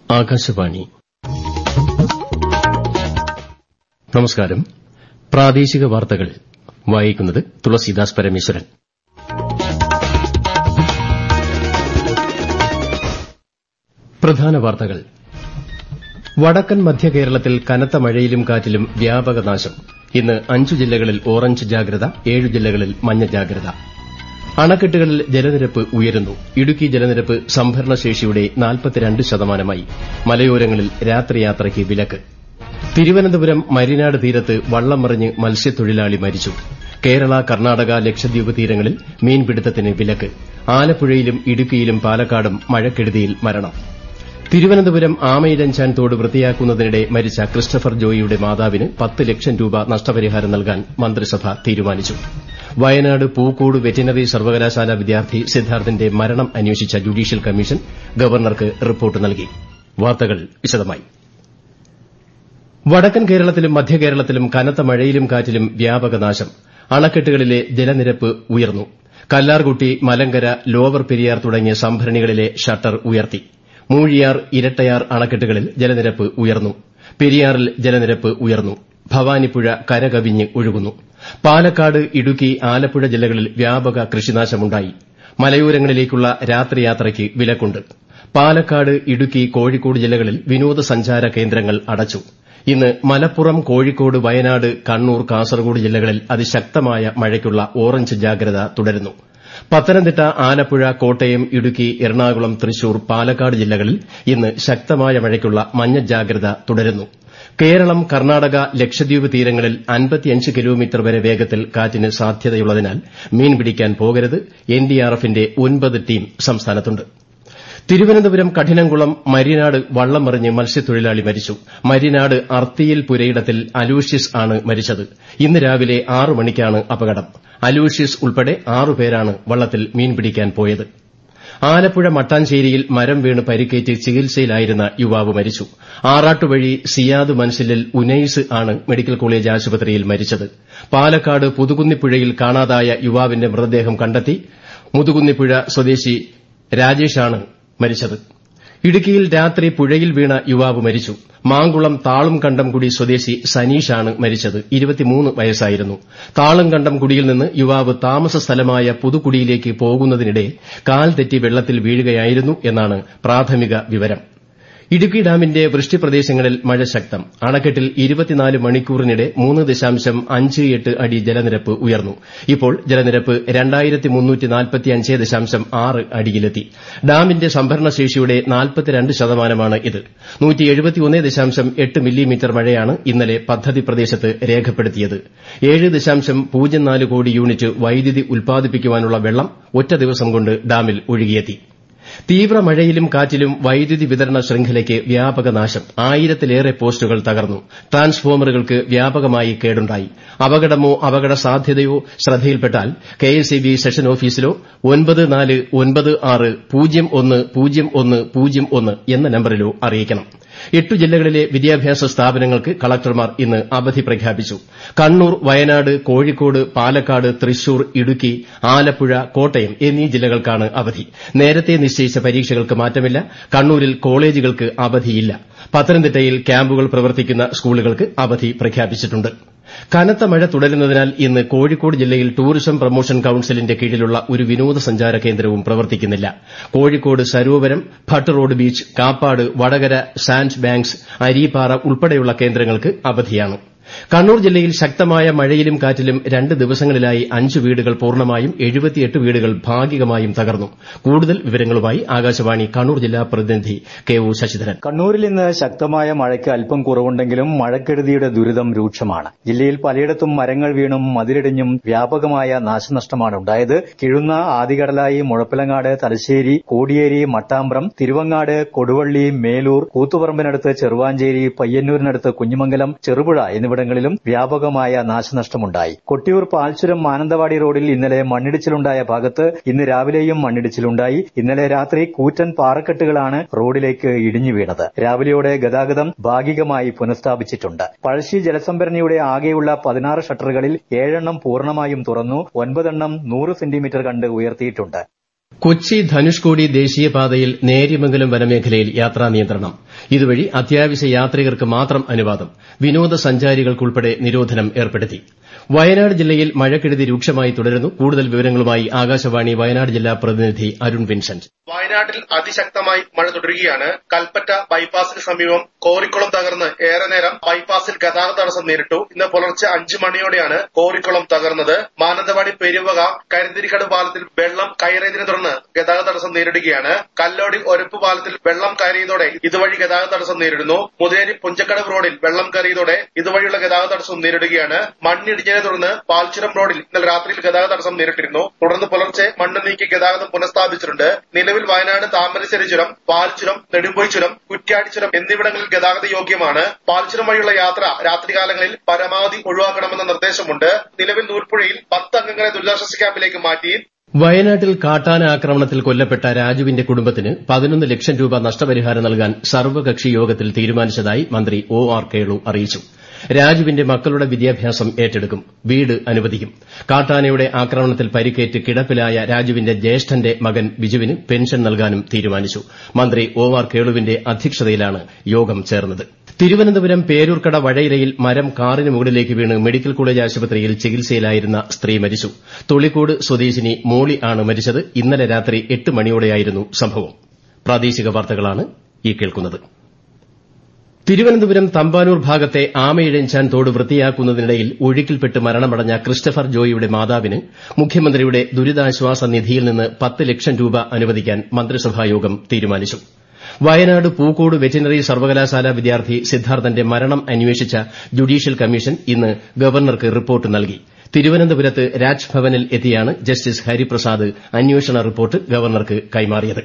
ആകാശവാണി നമസ്കാരം പ്രാദേശിക വാർത്തകൾ വായിക്കുന്നത് തുളസീദാസ് പരമേശ്വരൻ പ്രധാന വാർത്തകൾ വടക്കൻ മധ്യ കേരളത്തിൽ കനത്ത മഴയിലും കാറ്റിലും വ്യാപക നാശം ഇന്ന് അഞ്ചു ജില്ലകളിൽ ഓറഞ്ച് ജാഗ്രത ഏഴു ജില്ലകളിൽ മഞ്ഞ ജാഗ്രത അണക്കെട്ടുകളിൽ ജലനിരപ്പ് ഉയരുന്നു ഇടുക്കി ജലനിരപ്പ് സംഭരണശേഷിയുടെ ശതമാനമായി മലയോരങ്ങളിൽ രാത്രിയാത്രയ്ക്ക് വിലക്ക് തിരുവനന്തപുരം മരിനാട് തീരത്ത് വള്ളം മറിഞ്ഞ് മത്സ്യത്തൊഴിലാളി മരിച്ചു കേരള കർണാടക ലക്ഷദ്വീപ് തീരങ്ങളിൽ മീൻപിടുത്തത്തിന് വിലക്ക് ആലപ്പുഴയിലും ഇടുക്കിയിലും പാലക്കാടും മഴക്കെടുതിയിൽ മരണം തിരുവനന്തപുരം ആമയിഴഞ്ചാൻ തോട് വൃത്തിയാക്കുന്നതിനിടെ മരിച്ച ക്രിസ്റ്റഫർ ജോയിയുടെ മാതാവിന് പത്ത് ലക്ഷം രൂപ നഷ്ടപരിഹാരം നൽകാൻ മന്ത്രിസഭ തീരുമാനിച്ചു വയനാട് പൂക്കോട് വെറ്റിനറി സർവകലാശാല വിദ്യാർത്ഥി സിദ്ധാർത്ഥിന്റെ മരണം അന്വേഷിച്ച ജുഡീഷ്യൽ കമ്മീഷൻ ഗവർണർക്ക് റിപ്പോർട്ട് നൽകി വാർത്തകൾ വിശദമായി വടക്കൻ കേരളത്തിലും മധ്യ കേരളത്തിലും കനത്ത മഴയിലും കാറ്റിലും വ്യാപക നാശം അണക്കെട്ടുകളിലെ ജലനിരപ്പ് ഉയർന്നു കല്ലാർകുട്ടി മലങ്കര ലോവർ പെരിയാർ തുടങ്ങിയ സംഭരണികളിലെ ഷട്ടർ ഉയർത്തി മൂഴിയാർ ഇരട്ടയാർ അണക്കെട്ടുകളിൽ ജലനിരപ്പ് ഉയർന്നു പെരിയാറിൽ ജലനിരപ്പ് ഉയർന്നു ഭവാനിപ്പുഴ കരകവിഞ്ഞ് ഒഴുകുന്നു പാലക്കാട് ഇടുക്കി ആലപ്പുഴ ജില്ലകളിൽ വ്യാപക കൃഷിനാശമുണ്ടായി മലയോരങ്ങളിലേക്കുള്ള രാത്രിയാത്രയ്ക്ക് വിലക്കുണ്ട് പാലക്കാട് ഇടുക്കി കോഴിക്കോട് ജില്ലകളിൽ വിനോദസഞ്ചാര കേന്ദ്രങ്ങൾ അടച്ചു ഇന്ന് മലപ്പുറം കോഴിക്കോട് വയനാട് കണ്ണൂർ കാസർഗോഡ് ജില്ലകളിൽ അതിശക്തമായ മഴയ്ക്കുള്ള ഓറഞ്ച് ജാഗ്രത തുടരുന്നു പത്തനംതിട്ട ആലപ്പുഴ കോട്ടയം ഇടുക്കി എറണാകുളം തൃശൂർ പാലക്കാട് ജില്ലകളിൽ ഇന്ന് ശക്തമായ മഴയ്ക്കുള്ള മഞ്ഞ ജാഗ്രത തുടരുന്നു കേരളം കർണാടക ലക്ഷദ്വീപ് തീരങ്ങളിൽ അൻപത്തിയഞ്ച് കിലോമീറ്റർ വരെ വേഗത്തിൽ കാറ്റിന് സാധ്യതയുള്ളതിനാൽ മീൻ പിടിക്കാൻ പോകരുത് എൻഡിആർഎഫിന്റെ ഒൻപത് ടീം സംസ്ഥാനത്തുണ്ട് തിരുവനന്തപുരം കഠിനംകുളം മരിനാട് വള്ളം മറിഞ്ഞ് മത്സ്യത്തൊഴിലാളി മരിച്ചു മരിനാട് അർത്തിയിൽ പുരയിടത്തിൽ അലൂഷ്യസ് ആണ് മരിച്ചത് ഇന്ന് രാവിലെ ആറ് മണിക്കാണ് അപകടം അലൂഷ്യസ് ഉൾപ്പെടെ ആറുപേരാണ് വള്ളത്തിൽ മീൻ പിടിക്കാൻ പോയത് ആലപ്പുഴ മട്ടാഞ്ചേരിയിൽ മരം വീണ് പരിക്കേറ്റ് ചികിത്സയിലായിരുന്ന യുവാവ് മരിച്ചു ആറാട്ടുവഴി സിയാദ് മൻസിലിൽ ഉനൈസ് ആണ് മെഡിക്കൽ കോളേജ് ആശുപത്രിയിൽ മരിച്ചത് പാലക്കാട് പുതുകുന്നിപ്പുഴയിൽ കാണാതായ യുവാവിന്റെ മൃതദേഹം കണ്ടെത്തി മുതുകുന്നിപ്പുഴ സ്വദേശി രാജേഷാണ് മരിച്ചത് ഇടുക്കിയിൽ രാത്രി പുഴയിൽ വീണ യുവാവ് മരിച്ചു മാങ്കുളം താളുംകണ്ടംകുടി സ്വദേശി സനീഷാണ് മരിച്ചത് വയസ്സായിരുന്നു താളുംകണ്ടംകുടിയിൽ നിന്ന് യുവാവ് താമസ സ്ഥലമായ പുതുക്കുടിയിലേക്ക് പോകുന്നതിനിടെ കാൽ തെറ്റി വെള്ളത്തിൽ വീഴുകയായിരുന്നു എന്നാണ് പ്രാഥമിക വിവരം ഇടുക്കി ഡാമിന്റെ വൃഷ്ടിപ്രദേശങ്ങളിൽ മഴ ശക്തം അണക്കെട്ടിൽ ഇരുപത്തിനാല് മണിക്കൂറിനിടെ മൂന്ന് ദശാംശം അഞ്ച് എട്ട് അടി ജലനിരപ്പ് ഉയർന്നു ഇപ്പോൾ ജലനിരപ്പ് രണ്ടായിരത്തി മുന്നൂറ്റി നാൽപ്പത്തിയഞ്ച് ദശാംശം ആറ് അടിയിലെത്തി ഡാമിന്റെ സംഭരണശേഷിയുടെ നാൽപ്പത്തിരണ്ട് ശതമാനമാണ് ഇത് നൂറ്റി എഴുപത്തിയൊന്ന് ദശാംശം എട്ട് മില്ലിമീറ്റർ മഴയാണ് ഇന്നലെ പദ്ധതി പ്രദേശത്ത് രേഖപ്പെടുത്തിയത് ഏഴ് ദശാംശം പൂജ്യം നാല് കോടി യൂണിറ്റ് വൈദ്യുതി ഉൽപ്പാദിപ്പിക്കാനുള്ള വെള്ളം ഒറ്റ ദിവസം കൊണ്ട് ഡാമിൽ ഒഴുകിയെത്തി തീവ്ര മഴയിലും കാറ്റിലും വൈദ്യുതി വിതരണ ശൃംഖലയ്ക്ക് വ്യാപക നാശം ആയിരത്തിലേറെ പോസ്റ്റുകൾ തകർന്നു ട്രാൻസ്ഫോമറുകൾക്ക് വ്യാപകമായി കേടുണ്ടായി അപകടമോ അപകട സാധ്യതയോ ശ്രദ്ധയിൽപ്പെട്ടാൽ കെഎസ്ഇബി സെഷൻ ഓഫീസിലോ ഒൻപത് നാല് ഒൻപത് ആറ് പൂജ്യം ഒന്ന് പൂജ്യം ഒന്ന് പൂജ്യം ഒന്ന് എന്ന നമ്പരിലോ അറിയിക്കണം എട്ടു ജില്ലകളിലെ വിദ്യാഭ്യാസ സ്ഥാപനങ്ങൾക്ക് കളക്ടർമാർ ഇന്ന് അവധി പ്രഖ്യാപിച്ചു കണ്ണൂർ വയനാട് കോഴിക്കോട് പാലക്കാട് തൃശൂർ ഇടുക്കി ആലപ്പുഴ കോട്ടയം എന്നീ ജില്ലകൾക്കാണ് അവധി നേരത്തെ നിശ്ചയിച്ച പരീക്ഷകൾക്ക് മാറ്റമില്ല കണ്ണൂരിൽ കോളേജുകൾക്ക് അവധിയില്ല പത്തനംതിട്ടയിൽ ക്യാമ്പുകൾ പ്രവർത്തിക്കുന്ന സ്കൂളുകൾക്ക് അവധി പ്രഖ്യാപിച്ചിട്ടുണ്ട് കനത്ത മഴ തുടരുന്നതിനാൽ ഇന്ന് കോഴിക്കോട് ജില്ലയിൽ ടൂറിസം പ്രൊമോഷൻ കൌൺസിലിന്റെ കീഴിലുള്ള ഒരു വിനോദസഞ്ചാര കേന്ദ്രവും പ്രവർത്തിക്കുന്നില്ല Kozhikode Sarovaram Bhatt road beach Kappad Vadakara sand banks Areeppara ഉൾപ്പെടെയുള്ള കേന്ദ്രങ്ങൾക്ക് അവധിയാണ് കണ്ണൂർ ജില്ലയിൽ ശക്തമായ മഴയിലും കാറ്റിലും രണ്ട് ദിവസങ്ങളിലായി അഞ്ച് വീടുകൾ പൂർണ്ണമായും എഴുപത്തിയെട്ട് വീടുകൾ ഭാഗികമായും തകർന്നു കൂടുതൽ വിവരങ്ങളുമായി ആകാശവാണി കണ്ണൂർ ജില്ലാ പ്രതിനിധി കെ ഒ ശശിധരൻ കണ്ണൂരിൽ ഇന്ന് ശക്തമായ മഴയ്ക്ക് അല്പം കുറവുണ്ടെങ്കിലും മഴക്കെടുതിയുടെ ദുരിതം രൂക്ഷമാണ് ജില്ലയിൽ പലയിടത്തും മരങ്ങൾ വീണും മതിലിടിഞ്ഞും വ്യാപകമായ നാശനഷ്ടമാണ് ഉണ്ടായത് കിഴുന്ന ആദികടലായി മുഴപ്പിലങ്ങാട് തലശ്ശേരി കോടിയേരി മട്ടാമ്പ്രം തിരുവങ്ങാട് കൊടുവള്ളി മേലൂർ കൂത്തുപറമ്പിനടുത്ത് ചെറുവാഞ്ചേരി പയ്യന്നൂരിനടുത്ത് കുഞ്ഞിമംഗലം ചെറുപുഴ എന്നിവിട എന്നിവിടങ്ങളിലും വ്യാപകമായ നാശനഷ്ടമുണ്ടായി കൊട്ടിയൂർ പാൽച്ചുരം മാനന്തവാടി റോഡിൽ ഇന്നലെ മണ്ണിടിച്ചിലുണ്ടായ ഭാഗത്ത് ഇന്ന് രാവിലെയും മണ്ണിടിച്ചിലുണ്ടായി ഇന്നലെ രാത്രി കൂറ്റൻ പാറക്കെട്ടുകളാണ് റോഡിലേക്ക് ഇടിഞ്ഞു വീണത് രാവിലെയോടെ ഗതാഗതം ഭാഗികമായി പുനഃസ്ഥാപിച്ചിട്ടുണ്ട് പഴശ്ശി ജലസംഭരണിയുടെ ആകെയുള്ള പതിനാറ് ഷട്ടറുകളിൽ ഏഴെണ്ണം പൂർണ്ണമായും തുറന്നു ഒൻപതെണ്ണം നൂറ് സെന്റിമീറ്റർ കണ്ട് ഉയർത്തിയിട്ടുണ്ട് കൊച്ചി ധനുഷ്കോടി ദേശീയപാതയിൽ നേര്യമംഗലം വനമേഖലയിൽ യാത്രാ നിയന്ത്രണം ഇതുവഴി അത്യാവശ്യ യാത്രികർക്ക് മാത്രം അനുവാദം വിനോദസഞ്ചാരികൾക്കുൾപ്പെടെ നിരോധനം ഏർപ്പെടുത്തി വയനാട് ജില്ലയിൽ മഴക്കെടുതി രൂക്ഷമായി തുടരുന്നു കൂടുതൽ വിവരങ്ങളുമായി ആകാശവാണി വയനാട് ജില്ലാ പ്രതിനിധി അരുൺ വിൻസെന്റ് വയനാട്ടിൽ അതിശക്തമായി മഴ തുടരുകയാണ് കൽപ്പറ്റ ബൈപ്പാസിന് സമീപം കോറിക്കുളം തകർന്ന് ഏറെ നേരം ബൈപ്പാസിൽ ഗതാഗത തടസ്സം നേരിട്ടു ഇന്ന് പുലർച്ചെ അഞ്ചു മണിയോടെയാണ് കോറിക്കുളം തകർന്നത് മാനന്തവാടി പെരുവക കരുതിരിക്കട് പാലത്തിൽ വെള്ളം കയറിയതിനെ തുടർന്ന് ഗതാഗത തടസ്സം നേരിടുകയാണ് കല്ലോടി ഒരപ്പ് പാലത്തിൽ വെള്ളം കയറിയതോടെ ഇതുവഴി ഗതാഗത തടസ്സം നേരിടുന്നു മുതേരി പുഞ്ചക്കടവ് റോഡിൽ വെള്ളം കയറിയതോടെ ഇതുവഴിയുള്ള ഗതാഗത തടസ്സം നേരിടുകയാണ് മണ്ണിടിഞ്ഞതിനെ തുടർന്ന് പാൽച്ചുരം റോഡിൽ ഇന്നലെ രാത്രിയിൽ ഗതാഗത തടസ്സം നേരിട്ടിരുന്നു തുടർന്ന് പുലർച്ചെ മണ്ണ് നീക്കി ഗതാഗതം പുനഃസ്ഥാപിച്ചിട്ടുണ്ട് നിലവിൽ വയനാട് താമരശ്ശേരി ചുരം പാൽച്ചുരം നെടുമ്പൊയ് ചുരം കുറ്റ്യാടി ചുരം എന്നിവിടങ്ങളിൽ ഗതാഗത യോഗ്യമാണ് പാൽച്ചുരം വഴിയുള്ള യാത്ര രാത്രികാലങ്ങളിൽ പരമാവധി ഒഴിവാക്കണമെന്ന നിർദ്ദേശമുണ്ട് നിലവിൽ നൂൽപ്പുഴയിൽ പത്ത് അംഗങ്ങളെ ദുരിതാശ്വാസ ക്യാമ്പിലേക്ക് മാറ്റി വയനാട്ടിൽ കാട്ടാന ആക്രമണത്തിൽ കൊല്ലപ്പെട്ട രാജുവിന്റെ കുടുംബത്തിന് പതിനൊന്ന് ലക്ഷം രൂപ നഷ്ടപരിഹാരം നൽകാൻ സർവ്വകക്ഷി യോഗത്തിൽ തീരുമാനിച്ചതായി മന്ത്രി ഒ ആർ കേളു അറിയിച്ചു രാജുവിന്റെ മക്കളുടെ വിദ്യാഭ്യാസം ഏറ്റെടുക്കും വീട് അനുവദിക്കും കാട്ടാനയുടെ ആക്രമണത്തിൽ പരിക്കേറ്റ് കിടപ്പിലായ രാജുവിന്റെ ജ്യേഷ്ഠന്റെ മകൻ ബിജുവിന് പെൻഷൻ നൽകാനും തീരുമാനിച്ചു മന്ത്രി ഒ ആർ കേളുവിന്റെ അധ്യക്ഷതയിലാണ് യോഗം ചേർന്നത് തിരുവനന്തപുരം പേരൂർക്കട വഴയിലയിൽ മരം കാറിന് മുകളിലേക്ക് വീണ് മെഡിക്കൽ കോളേജ് ആശുപത്രിയിൽ ചികിത്സയിലായിരുന്ന സ്ത്രീ മരിച്ചു തൊളിക്കോട് സ്വദേശിനി മോളി ആണ് മരിച്ചത് ഇന്നലെ രാത്രി എട്ട് മണിയോടെയായിരുന്നു സംഭവം പ്രാദേശിക വാർത്തകളാണ് ഈ കേൾക്കുന്നത് തിരുവനന്തപുരം തമ്പാനൂർ ഭാഗത്തെ ആമയിഴഞ്ചാൻ തോട് വൃത്തിയാക്കുന്നതിനിടയിൽ ഒഴുക്കിൽപ്പെട്ട് മരണമടഞ്ഞ ക്രിസ്റ്റഫർ ജോയിയുടെ മാതാവിന് മുഖ്യമന്ത്രിയുടെ ദുരിതാശ്വാസ നിധിയിൽ നിന്ന് പത്ത് ലക്ഷം രൂപ അനുവദിക്കാൻ മന്ത്രിസഭായോഗം തീരുമാനിച്ചു വയനാട് പൂക്കോട് വെറ്റിനറി സർവകലാശാല വിദ്യാർത്ഥി സിദ്ധാർത്ഥന്റെ മരണം അന്വേഷിച്ച ജുഡീഷ്യൽ കമ്മീഷൻ ഇന്ന് ഗവർണർക്ക് റിപ്പോർട്ട് നൽകി തിരുവനന്തപുരത്ത് രാജ്ഭവനിൽ എത്തിയാണ് ജസ്റ്റിസ് ഹരിപ്രസാദ് അന്വേഷണ റിപ്പോർട്ട് ഗവർണർക്ക് കൈമാറിയത്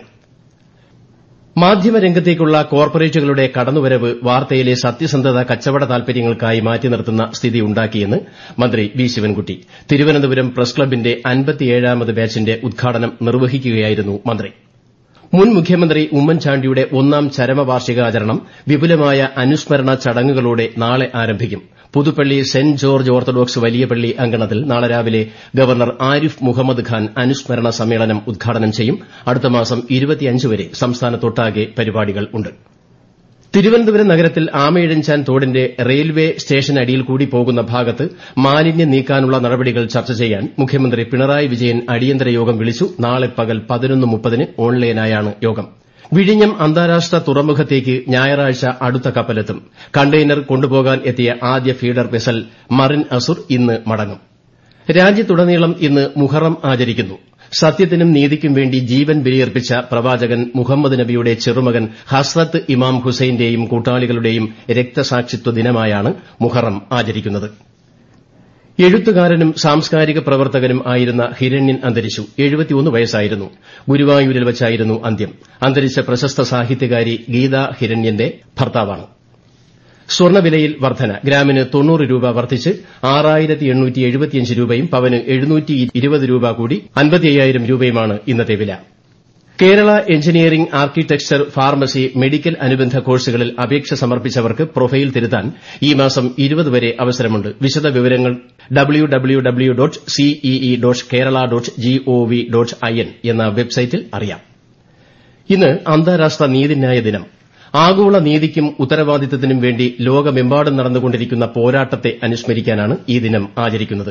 മാധ്യമരംഗത്തേക്കുള്ള കോർപ്പറേറ്റുകളുടെ കടന്നുവരവ് വാർത്തയിലെ സത്യസന്ധത കച്ചവട താൽപര്യങ്ങൾക്കായി മാറ്റി നിർത്തുന്ന സ്ഥിതിയുണ്ടാക്കിയെന്ന് മന്ത്രി വി ശിവൻകുട്ടി തിരുവനന്തപുരം പ്രസ് ക്ലബിന്റെ അൻപത്തിയേഴാമത് ബാച്ചിന്റെ ഉദ്ഘാടനം നിർവഹിക്കുകയായിരുന്നു മന്ത്രി മുൻ മുഖ്യമന്ത്രി ഉമ്മൻചാണ്ടിയുടെ ഒന്നാം ചരമവാർഷികാചരണം വിപുലമായ അനുസ്മരണ ചടങ്ങുകളോടെ നാളെ ആരംഭിക്കും പുതുപ്പള്ളി സെന്റ് ജോർജ് ഓർത്തഡോക്സ് വലിയ പള്ളി അങ്കണത്തിൽ നാളെ രാവിലെ ഗവർണർ ആരിഫ് മുഹമ്മദ് ഖാൻ അനുസ്മരണ സമ്മേളനം ഉദ്ഘാടനം ചെയ്യും അടുത്ത മാസം വരെ സംസ്ഥാനത്തൊട്ടാകെ പരിപാടികളുണ്ട് തിരുവനന്തപുരം നഗരത്തിൽ ആമയിഴഞ്ചാൻ തോടിന്റെ റെയിൽവേ സ്റ്റേഷനടിയിൽ കൂടി പോകുന്ന ഭാഗത്ത് മാലിന്യം നീക്കാനുള്ള നടപടികൾ ചർച്ച ചെയ്യാൻ മുഖ്യമന്ത്രി പിണറായി വിജയൻ അടിയന്തര യോഗം വിളിച്ചു നാളെ പകൽ പതിനൊന്ന് മുപ്പതിന് ഓൺലൈനായാണ് യോഗം വിഴിഞ്ഞം അന്താരാഷ്ട്ര തുറമുഖത്തേക്ക് ഞായറാഴ്ച അടുത്ത കപ്പലെത്തും കണ്ടെയ്നർ കൊണ്ടുപോകാൻ എത്തിയ ആദ്യ ഫീഡർ വെസൽ മറിൻ അസുർ ഇന്ന് മടങ്ങും രാജ്യത്തുടനീളം ഇന്ന് മുഹറം ആചരിക്കുന്നു സത്യത്തിനും നീതിക്കും വേണ്ടി ജീവൻ ബലിയർപ്പിച്ച പ്രവാചകൻ മുഹമ്മദ് നബിയുടെ ചെറുമകൻ ഹസ്രത്ത് ഇമാം ഹുസൈന്റെയും കൂട്ടാളികളുടെയും രക്തസാക്ഷിത്വ ദിനമായാണ് മുഹറം ആചരിക്കുന്നത് എഴുത്തുകാരനും സാംസ്കാരിക പ്രവർത്തകനും ആയിരുന്ന ഹിരണ്യൻ അന്തരിച്ചു വയസ്സായിരുന്നു ഗുരുവായൂരിൽ വച്ചായിരുന്നു അന്ത്യം അന്തരിച്ച പ്രശസ്ത സാഹിത്യകാരി ഗീതാ ഹിരണ്യന്റെ ഭർത്താവാണ് സ്വർണ്ണവിലയിൽ വർധന ഗ്രാമിന് തൊണ്ണൂറ് രൂപ വർദ്ധിച്ച് ആറായിരത്തി രൂപയും പവന് എഴുന്നൂറ്റി രൂപ കൂടി അൻപത്തിയ്യായിരം രൂപയുമാണ് ഇന്നത്തെ വില Kerala engineering architecture pharmacy medical അനുബന്ധ കോഴ്സുകളിൽ അപേക്ഷ സമർപ്പിച്ചവർക്ക് പ്രൊഫൈൽ തിരുത്താൻ ഈ മാസം വരെ അവസരമുണ്ട് വിശദ വിവരങ്ങൾ W W W dot CEE dot Kerala dot GOV dot IN എന്ന വെബ്സൈറ്റിൽ അറിയാം ഇന്ന് അന്താരാഷ്ട്ര നീതിന്യായ ദിനം ആഗോള നീതിക്കും ഉത്തരവാദിത്തത്തിനും വേണ്ടി ലോകമെമ്പാടും നടന്നുകൊണ്ടിരിക്കുന്ന പോരാട്ടത്തെ അനുസ്മരിക്കാനാണ് ഈ ദിനം ആചരിക്കുന്നത്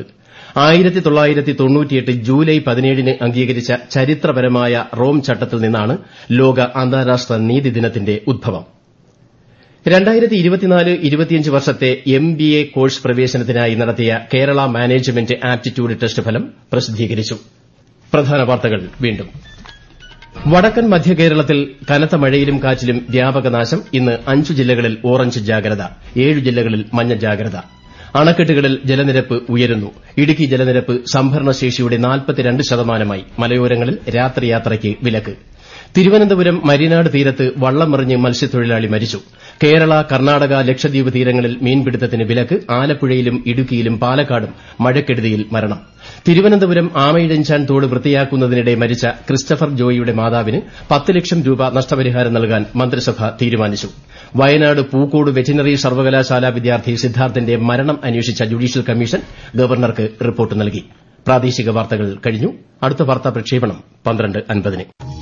ജൂലൈ പതിനേഴിന് അംഗീകരിച്ച ചരിത്രപരമായ റോം ചട്ടത്തിൽ നിന്നാണ് ലോക അന്താരാഷ്ട്ര നീതി ദിനത്തിന്റെ ഉദ്ഭവം വർഷത്തെ എം ബി എ കോഴ്സ് പ്രവേശനത്തിനായി നടത്തിയ കേരള മാനേജ്മെന്റ് ആപ്റ്റിറ്റ്യൂഡ് ടെസ്റ്റ് ഫലം പ്രസിദ്ധീകരിച്ചു പ്രധാന വാർത്തകൾ വീണ്ടും വടക്കൻ മധ്യ കേരളത്തിൽ കനത്ത മഴയിലും കാറ്റിലും വ്യാപക നാശം ഇന്ന് അഞ്ചു ജില്ലകളിൽ ഓറഞ്ച് ജാഗ്രത ഏഴു ജില്ലകളിൽ മഞ്ഞ ജാഗ്രത അണക്കെട്ടുകളിൽ ജലനിരപ്പ് ഉയരുന്നു ഇടുക്കി ജലനിരപ്പ് സംഭരണശേഷിയുടെ ശതമാനമായി മലയോരങ്ങളിൽ രാത്രിയാത്രയ്ക്ക് വിലക്ക് തിരുവനന്തപുരം മരീനാട് തീരത്ത് വള്ളം മറിഞ്ഞ് മത്സ്യത്തൊഴിലാളി മരിച്ചു കേരള കർണാടക ലക്ഷദ്വീപ് തീരങ്ങളിൽ മീൻപിടുത്തത്തിന് വിലക്ക് ആലപ്പുഴയിലും ഇടുക്കിയിലും പാലക്കാടും മഴക്കെടുതിയിൽ മരണം തിരുവനന്തപുരം ആമയിഴഞ്ചാൻ തോട് വൃത്തിയാക്കുന്നതിനിടെ മരിച്ച ക്രിസ്റ്റഫർ ജോയിയുടെ മാതാവിന് പത്ത് ലക്ഷം രൂപ നഷ്ടപരിഹാരം നൽകാൻ മന്ത്രിസഭ തീരുമാനിച്ചു വയനാട് പൂക്കോട് വെറ്റിനറി സർവകലാശാല വിദ്യാർത്ഥി സിദ്ധാർത്ഥന്റെ മരണം അന്വേഷിച്ച ജുഡീഷ്യൽ കമ്മീഷൻ ഗവർണർക്ക് റിപ്പോർട്ട് നൽകി പ്രാദേശിക വാർത്തകൾ കഴിഞ്ഞു അടുത്ത വാർത്താ പ്രക്ഷേപണം പന്ത്രണ്ട് അൻപതിന്